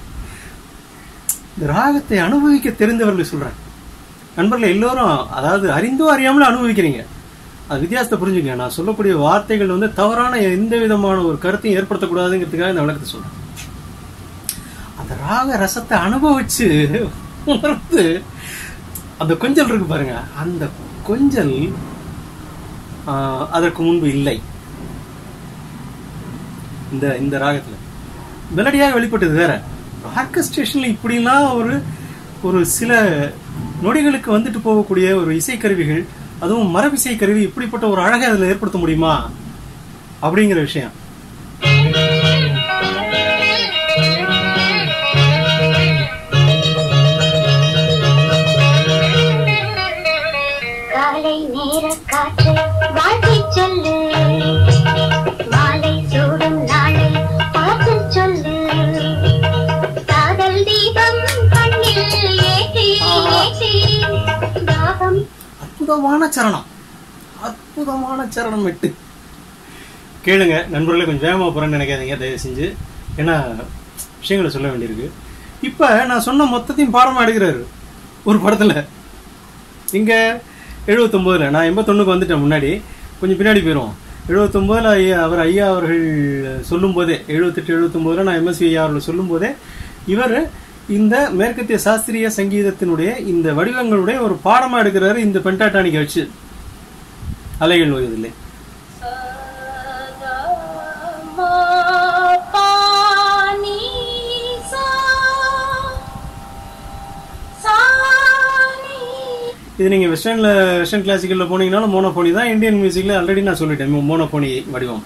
இந்த ராகத்தை அனுபவிக்க தெரிந்தவர்கள் சொல்றேன் நண்பர்கள் எல்லோரும் அதாவது அறிந்தோ அறியாமலும் அனுபவிக்கிறீங்க அது வித்தியாசத்தை புரிஞ்சுங்க நான் சொல்லக்கூடிய வார்த்தைகள் வந்து தவறான எந்த விதமான ஒரு கருத்தையும் ஏற்படுத்தக்கூடாதுங்கிறதுக்காக இந்த விளக்கத்தை சொல்றேன் அந்த ராக ரசத்தை அனுபவிச்சு உணர்ந்து அந்த கொஞ்சல் இருக்கு பாருங்க அந்த கொஞ்சல் ஆஹ், அதற்கு முன்பு இல்லை இந்த இந்த ராகத்துல மெலடியாக வெளிப்பட்டது வேற ஆர்கஸ்ட்ரேஷன்ல இப்படிலாம் ஒரு ஒரு சில நொடிகளுக்கு வந்துட்டு போகக்கூடிய ஒரு இசைக்கருவிகள் அதுவும் மரபிசை கருவி இப்படிப்பட்ட ஒரு அழகை அதுல ஏற்படுத்த முடியுமா அப்படிங்கிற விஷயம் காலை நேர காற்றை வாழ்த்திச் சொல்லு மாலை சூடும் நாளை பார்த்துச் சொல்லு காதல் தீபம் கண்ணில் ஏற்றி ஏற்றி தாகம் அற்புதமான சரணம் அற்புதமான சரணம் விட்டு கேளுங்க நண்பர்களே கொஞ்சம் வேகமாக போகிறேன்னு நினைக்காதீங்க தயவு செஞ்சு ஏன்னா விஷயங்களை சொல்ல வேண்டியிருக்கு இப்போ நான் சொன்ன மொத்தத்தையும் பாடமாக எடுக்கிறாரு ஒரு படத்தில் இங்கே எழுபத்தொம்போதில் நான் எண்பத்தொன்னுக்கு வந்துட்டேன் முன்னாடி கொஞ்சம் பின்னாடி போயிடுவோம் எழுபத்தொம்போதில் ஐயா அவர் ஐயா அவர்கள் சொல்லும்போதே எழுபத்தெட்டு எழுபத்தொம்போதில் நான் எம்எஸ்வி ஐயா அவர்கள் சொல்லும்போதே இவர் இந்த மேற்கத்திய சாஸ்திரிய சங்கீதத்தினுடைய இந்த வடிவங்களுடைய ஒரு பாடமாக எடுக்கிறாரு இந்த பென்டாட்டானிக்கை வச்சு அலைகள் ஓய்வதில்லை இது நீங்கள் வெஸ்டர்னில் வெஸ்டர்ன் கிளாசிக்கலில் போனீங்கனாலும் மோனோபோனி தான் இந்தியன் மியூசிக்கில் ஆல்ரெடி நான் சொல்லிட்டேன் மோனோபோனி வடிவம்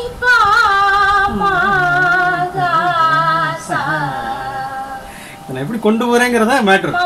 இதை நான் எப்படி கொண்டு போறேங்கிறதா மேட்ரு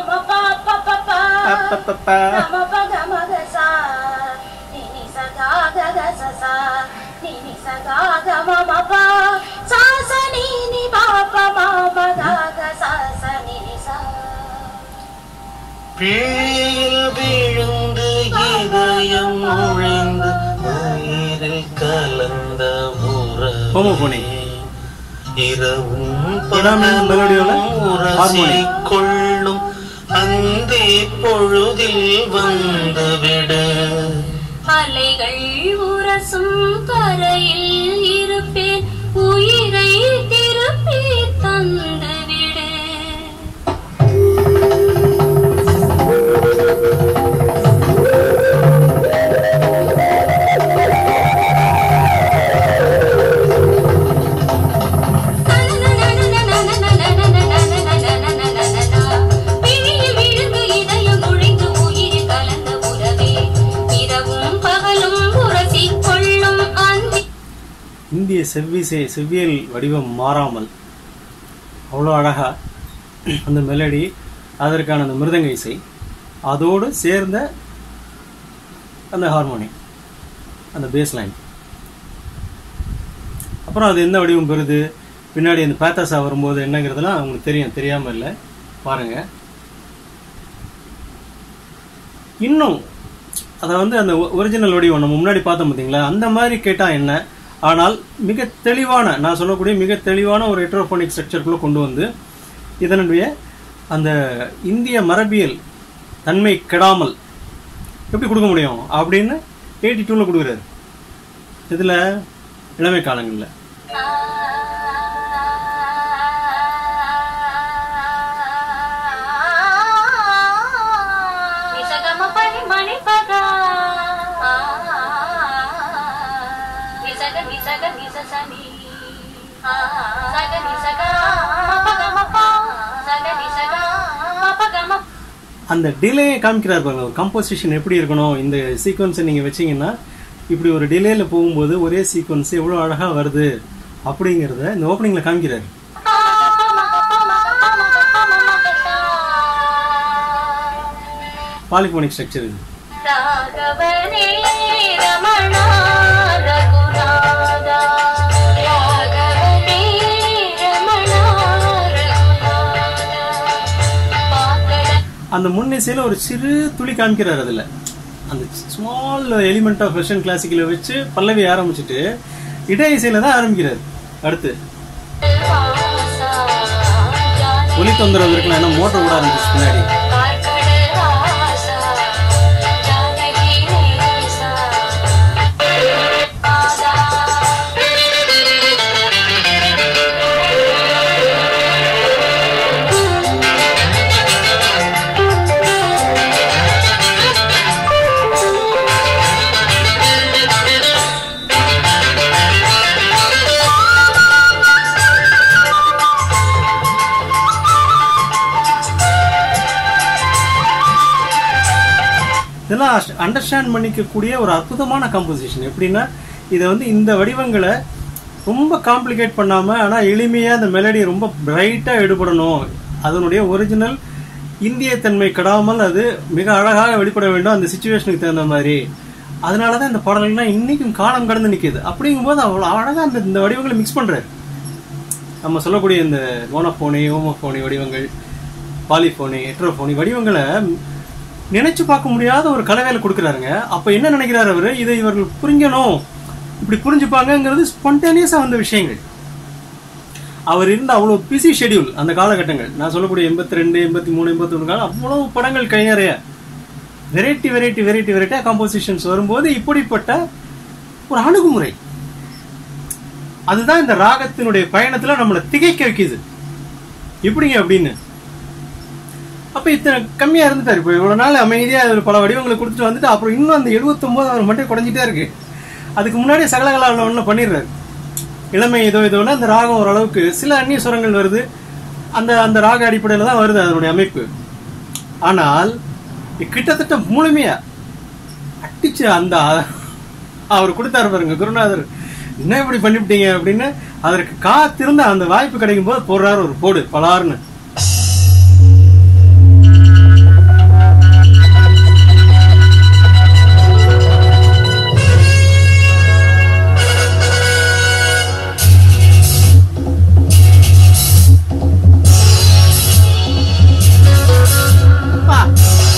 பிழையில் விழுந்து இதயம் நுழைந்து உயிரில் கலந்த ஹோமோபோனி. உறவு இரவும் Predominant melody ஓட உரசி harmony. கொள்ளும் அந்தே பொழுதில் வந்துவிடு அலைகள் உரசும் கரையில் இருப்பேன் உயிரை திருப்பி தந்துவிடு பிணியில் விழுந்து இதயம் நுழைந்து உயிரில் கலந்த உறவே இரவும் பகலும் உரசிக் கொள்ளும் அந்தி இந்திய செவ்விசை செவ்வியல் வடிவம் மாறாமல் அவ்வளோ அழகா அந்த மெலடி அதற்கான அந்த மிருதங்க இசை அதோடு சேர்ந்த அந்த ஹார்மோனி அந்த பேஸ் லைன் அப்புறம் அது என்ன வடிவம் பெறுது பின்னாடி அந்த பேத்தாசா வரும்போது என்னங்கிறதுலாம் அவங்களுக்கு தெரியும் தெரியாம இல்லை பாருங்க இன்னும் அதை வந்து அந்த ஒரிஜினல் வடிவம் நம்ம முன்னாடி பார்த்தோம் பார்த்தீங்களா அந்த மாதிரி கேட்டால் என்ன ஆனால் மிக தெளிவான நான் சொல்லக்கூடிய மிக தெளிவான ஒரு ஹெட்ரோஃபோனிக் ஸ்ட்ரக்சருக்குள்ளே கொண்டு வந்து இதனுடைய அந்த இந்திய மரபியல் தன்மை கெடாமல் எப்படி கொடுக்க முடியும் அப்படின்னு எயிட்டி டூவில் கொடுக்குறாரு இதில் இளமை காலங்களில் నిసగమ పని మణి పద నిసగ నిసగ నిస సని సగ నిసగ మపగ మప సగ నిసగ మపగ మప அந்த டிலே காமிக்கிறார் பாருங்க ஒரு கம்போசிஷன் எப்படி இருக்கணும் இந்த சீக்வன்ஸை நீங்கள் வச்சீங்கன்னா இப்படி ஒரு டிலேல போகும்போது ஒரே சீக்வன்ஸ் எவ்வளோ அழகாக வருது அப்படிங்கிறத இந்த ஓப்பனிங்கில் காமிக்கிறார் பாலிபோனிக் ஸ்ட்ரக்சர் இது ராகவனே ரமணா ரகுநாதா ராகவனே ரமணா ரகுநாதா பாக்கட அந்த முன்னிசையில் ஒரு சிறு துளி காமிக்கிறார் அதில் அந்த small element of western classical வச்சு பல்லவி ஆரம்பிச்சுட்டு இடை இசையில தான் ஆரம்பிக்கிறார் அடுத்து வாசா ஒலி தொந்தரவு இருக்கலாம் ஏன்னா மோட்டர் கூட ஆரம்பிச்சு பின்னாடி பார்க்கட வாசா ஜானகி நேசா ஆதா இதெல்லாம் அண்டர்ஸ்டாண்ட் பண்ணிக்கக்கூடிய ஒரு அற்புதமான கம்போசிஷன் எப்படின்னா இதை வந்து இந்த வடிவங்களை ரொம்ப காம்ப்ளிகேட் பண்ணாமல் ஆனால் எளிமையாக அந்த மெலடி ரொம்ப பிரைட்டாக எடுபடணும் அதனுடைய ஒரிஜினல் இந்திய தன்மை கெடாமல் அது மிக அழகாக வெளிப்பட வேண்டும் அந்த சுச்சுவேஷனுக்கு தகுந்த மாதிரி அதனால தான் இந்த பாடல்கள்லாம் இன்னைக்கும் காலம் கடந்து நிற்கிது அப்படிங்கும்போது அவ்வளோ அழகாக அந்த இந்த வடிவங்களை மிக்ஸ் பண்ணுறாரு நம்ம சொல்லக்கூடிய இந்த மோனோஃபோனி ஹோமோஃபோனி வடிவங்கள் பாலிஃபோனி ஹெட்ரோஃபோனி வடிவங்களை நினைச்சு பார்க்க முடியாத ஒரு கலவையில கொடுக்குறாருங்க அப்ப என்ன நினைக்கிறாரு அவரு இதை இவர்கள் புரிஞ்சணும் இப்படி புரிஞ்சுப்பாங்கங்கிறது ஸ்பான்டேனியஸா வந்த விஷயங்கள் அவர் இருந்த அவ்வளோ பிஸி ஷெட்யூல் அந்த காலகட்டங்கள் நான் சொல்லக்கூடிய எண்பத்தி ரெண்டு எண்பத்தி மூணு எண்பத்தி ஒன்று காலம் அவ்வளவு படங்கள் கை நிறைய வெரைட்டி வெரைட்டி வெரைட்டி வெரைட்டியாக காம்போசிஷன்ஸ் வரும்போது இப்படிப்பட்ட ஒரு அணுகுமுறை அதுதான் இந்த ராகத்தினுடைய பயணத்துல நம்மளை திகைக்க வைக்குது எப்படிங்க அப்படின்னு அப்ப இத்தனை கம்மியா இருந்துட்டாரு இப்போ இவ்வளவு நாள் அமைதியா ஒரு பல வடிவங்களை கொடுத்துட்டு வந்துட்டு அப்புறம் இன்னும் அந்த 79 அவர் மட்டும் குறைஞ்சிட்டே இருக்கு அதுக்கு முன்னாடியே சகலகலா ஒன்று பண்ணிடுறாரு இளமை ஏதோ ஏதோல அந்த ராகம் ஓரளவுக்கு சில அந்நிய சுரங்கள் வருது அந்த அந்த ராக அடிப்படையில தான் வருது அதனுடைய அமைப்பு ஆனால் கிட்டத்தட்ட முழுமையா அடிச்சு அந்த அவர் கொடுத்தாரு பாருங்க குருநாதர் என்ன இப்படி பண்ணிவிட்டீங்க அப்படின்னு அதற்கு காத்திருந்த அந்த வாய்ப்பு கிடைக்கும் போது போடுறாரு ஒரு போடு பலார்னு பா.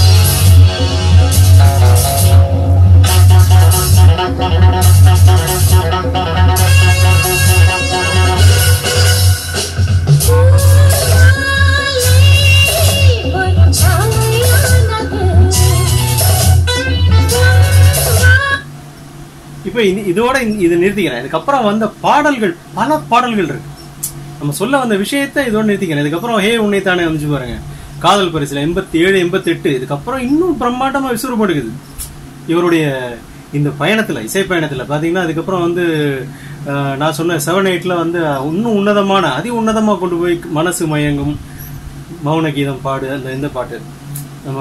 இப்போ இது- இதோட இந்த- இதை நிறுத்திக்கிறேன் இதுக்கப்புறம் வந்த பாடல்கள் பல பாடல்கள் இருக்கு நம்ம சொல்ல வந்த விஷயத்தை இதோட நிறுத்திக்கிறேன் இதுக்கப்புறம் ஹே உன்னை தானே அமைச்சு பாருங்க காதல் பரிசுல எண்பத்தி ஏழு எண்பத்தி எட்டு இதுக்கப்புறம் இன்னும் பிரம்மாண்டமா விசுறுபடுக்குது இவருடைய இந்த பயணத்துல இசை பயணத்துல பாத்தீங்கன்னா அதுக்கப்புறம் வந்து அஹ், நான் சொன்ன செவன் எயிட்ல வந்து இன்னும் உன்னதமான அதி உன்னதமா கொண்டு போய் மனசு மயங்கும் மௌன கீதம் பாடு அந்த இந்த பாட்டு நம்ம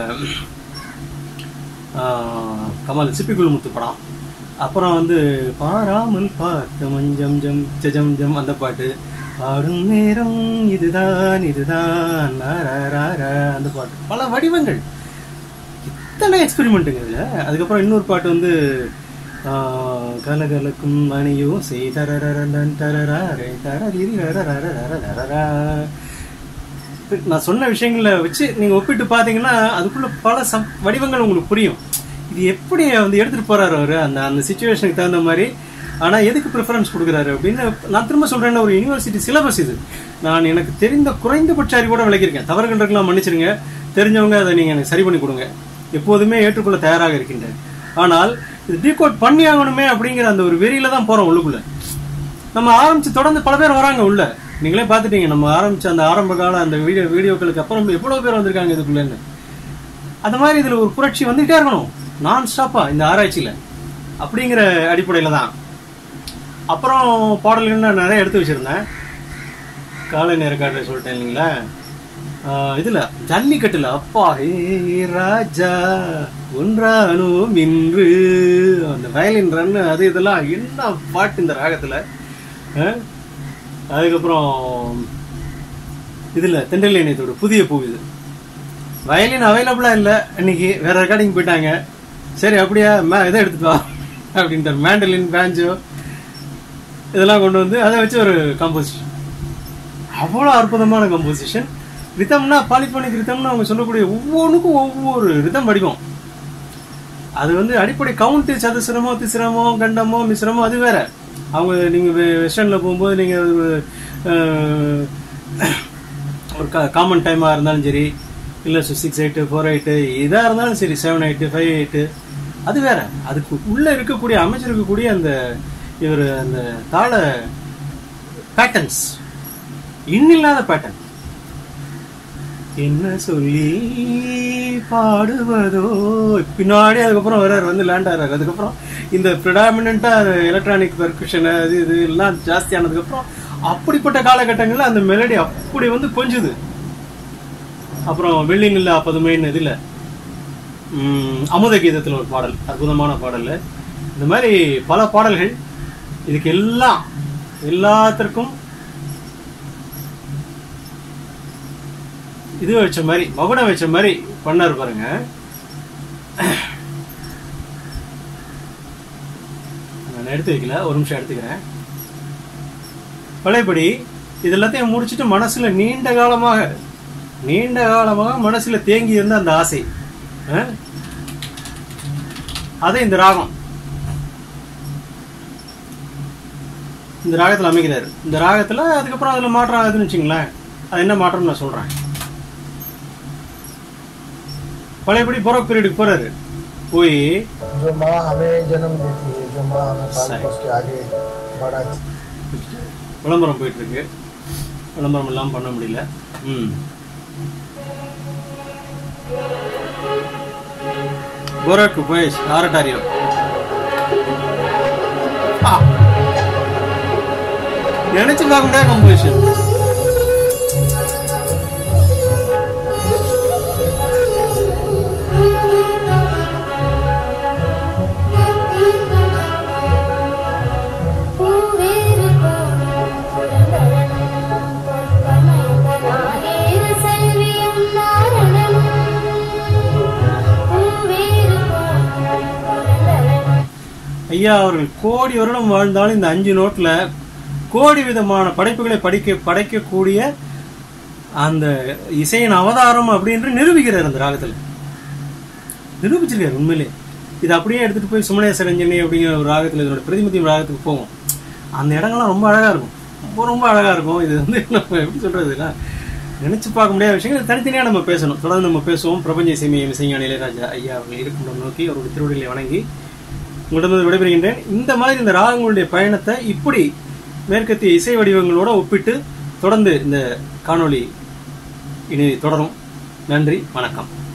ஆஹ், கமல் சிப்பிக்குள் முத்து படம் அப்புறம் வந்து பாராமல் பார்த்த மஞ்சம் ஜம் ஜம் ஜம் அந்த பாட்டு பாடும் நேரம் இதுதான் இதுதான் நாராராரா, அந்த பாட்டு பல வடிவங்கள் இத்தனை எக்ஸ்பெரிமெண்ட்டுங்க இதுல அதுக்கப்புறம் இன்னொரு பாட்டு வந்து ஆஹ், கலகலக்கும் மணியோ செய் தரரரன் தரரரே தரரிரி ரரரரரரரரரா. நான் சொன்ன விஷயங்களை வச்சு நீங்க ஒப்பிட்டு பாத்தீங்கன்னா அதுக்குள்ள பல சம் வடிவங்கள் உங்களுக்கு புரியும் இது எப்படி வந்து எடுத்துட்டு போறாரு அவரு அந்த அந்த சுச்சுவேஷனுக்கு தகுந்த மாதிரி ஆனா எதுக்கு ப்ரிஃபரன்ஸ் கொடுக்குறாரு அப்படின்னு நான் திரும்ப சொல்றேன் ஒரு யூனிவர்சிட்டி சிலபஸ் இது நான் எனக்கு தெரிந்த குறைந்தபட்ச அறிவோட விளக்கியிருக்கேன் தவறுகள் இருக்கலாம் மன்னிச்சிருங்க தெரிஞ்சவங்க அதை நீங்க எனக்கு சரி பண்ணி கொடுங்க எப்போதுமே ஏற்றுக்கொள்ள தயாராக இருக்கின்றேன் ஆனால் இது டீகோட் பண்ணி ஆகணுமே அப்படிங்கிற அந்த ஒரு வெறியில தான் போறோம் உள்ளுக்குள்ள நம்ம ஆரம்பிச்சு தொடர்ந்து பல பேர் வராங்க உள்ள நீங்களே பார்த்துட்டீங்க நம்ம ஆரம்பிச்ச அந்த ஆரம்ப கால அந்த வீடியோ வீடியோக்களுக்கு அப்புறம் எவ்வளவு பேர் வந்திருக்காங்க இதுக்குள்ளன்னு அந்த மாதிரி இதுல ஒரு புரட்சி வந்துகிட்டே இருக்கணும் நான் ஸ்டாப்பா இந்த ஆராய்ச்சியில அப்படிங்கிற அடிப்படையில தான் அப்புறம் பாடல்கள் நான் நிறைய எடுத்து வச்சிருந்தேன் காலை நேர காட்டுல சொல்லிட்டேன் இல்லைங்களா ஆஹ் இதுல ஜல்லிக்கட்டுல அப்பா ஹே ராஜா ஒன்றானோ மின்று அந்த வயலின் ரன் அது இதெல்லாம் என்ன பாட்டு இந்த ராகத்துல ஆஹ்? அதுக்கப்புறம் இதுல தென்றல் இணையத்தோட புதிய பூ இது வயலின் அவைலபிளா இல்ல இன்னைக்கு வேற ரெக்கார்டிங் போயிட்டாங்க சரி அப்படியா மே இதை எடுத்துட்டு வா அப்படின்ட்டார் மேண்டலின் பேஞ்சோ இதெல்லாம் கொண்டு வந்து அதை வச்சு ஒரு கம்போசிஷன் அவ்வளோ அற்புதமான கம்போசிஷன் ரிதம்னா பாலிபோனிக் ரிதம்னு அவங்க சொல்லக்கூடிய ஒவ்வொன்றுக்கும் ஒவ்வொரு ரிதம் வடிவம் அது வந்து அடிப்படை கவுண்ட் சதுசிரமோ திசிரமோ கண்டமோ மிஸ்ரமோ அது வேற அவங்க நீங்க வெஸ்டர்ன்ல போகும்போது நீங்க ஒரு, அஹ், ஒரு காமன் டைமா இருந்தாலும் சரி இல்ல சிக்ஸ் எயிட்டு ஃபோர் எயிட்டு இதா இருந்தாலும் சரி செவன் எயிட்டு ஃபைவ் எயிட்டு அது வேற அதுக்கு உள்ள இருக்கக்கூடிய அமைச்சிருக்கக்கூடிய அந்த இவர் அந்த தாள பேட்டர்ன்ஸ் இன்னில்லாத பேட்டர்ன் என்ன சொல்லி பாடுவதோ பின்னாடி அதுக்கப்புறம் வர்றாரு வந்து லேண்ட் ஆகிறாரு அதுக்கப்புறம் இந்த ப்ரிடாமினா எலக்ட்ரானிக் பெர்குஷன் அது இது எல்லாம் ஜாஸ்தி ஆனதுக்கப்புறம் அப்படிப்பட்ட காலகட்டங்கள்ல அந்த மெலடி அப்படி வந்து கொஞ்சுது அப்புறம் வெள்ளி நில்ல பதுமைன்னு இதுல உம், அமுத கீதத்துல ஒரு பாடல் அற்புதமான பாடல் இந்த மாதிரி பல பாடல்கள் இதுக்கு எல்லாம் எல்லாத்திற்கும் இது வச்ச மாதிரி மகுடம் வச்ச மாதிரி பண்ணாரு பாருங்க நான் எடுத்து வைக்கல ஒரு நிமிஷம் எடுத்துக்கிறேன் பழையபடி இது எல்லாத்தையும் முடிச்சிட்டு மனசுல நீண்ட காலமாக நீண்ட காலமாக மனசுல தேங்கி இருந்த அந்த ஆசை அஹ், அதை இந்த ராகம் இந்த ராகத்தில் அமைக்கிறாரு இந்த ராகத்தில் அதுக்கப்புறம் அதில் மாற்றம் ஆகுதுன்னு வச்சுங்களேன் அது என்ன மாற்றம்னு நான் சொல்கிறேன் பழையபடி பொறக் பீரியடுக்கு போறாரு போய் जो माँ हमें जन्म देती है जो माँ हमें पाल सही। पोस के आगे बढ़ाती விளம்பரம் போயிட்டு இருக்கு விளம்பரம் எல்லாம் பண்ண முடியல ம் கோரக்கு போய் ஆரட்டாரியோ நினைச்சு பார்க்க முடியாத கம்போசிஷன் பூவேறு போலும் புறந்தரணும் பொற்பமைந்தனாகேறு செல்வியும் நாரணனும் பூவேறு போலும் புறந்தரணும் ஐயா அவர்கள் கோடி வருடம் வாழ்ந்தாலும் இந்த அஞ்சு நோட்ல கோடி விதமான படைப்புகளை படிக்க படைக்கக்கூடிய அந்த இசையின் அவதாரம் அப்படின்னு நிரூபிக்கிறார் அந்த ராகத்துல நிரூபிச்சிருக்காரு உண்மையிலே இது அப்படியே எடுத்துட்டு போய் சுமணேஸ்வர ரஞ்சனி அப்படிங்கிற ஒரு ராகத்துல இதனோட பிரதிமதி ராகத்துக்கு போவோம் அந்த இடங்கள்லாம் ரொம்ப அழகா இருக்கும் ரொம்ப ரொம்ப அழகா இருக்கும் இது வந்து நம்ம எப்படி சொல்றதுன்னா நினைச்சு பார்க்க முடியாத விஷயங்கள் இது தனித்தனியா நம்ம பேசணும் தொடர்ந்து நம்ம பேசுவோம் பிரபஞ்ச இசைமையம் இசைஞான இளையராஜா ஐயா அவர்கள் இருக்கும் நோக்கி அவருடைய திருவடிகளை வணங்கி உங்களிடம் விடைபெறுகின்றேன் இந்த மாதிரி இந்த ராகங்களுடைய பயணத்தை இப்படி மேற்கத்திய இசை வடிவங்களோட ஒப்பிட்டு தொடர்ந்து இந்த காணொளி இனி தொடரும் நன்றி வணக்கம்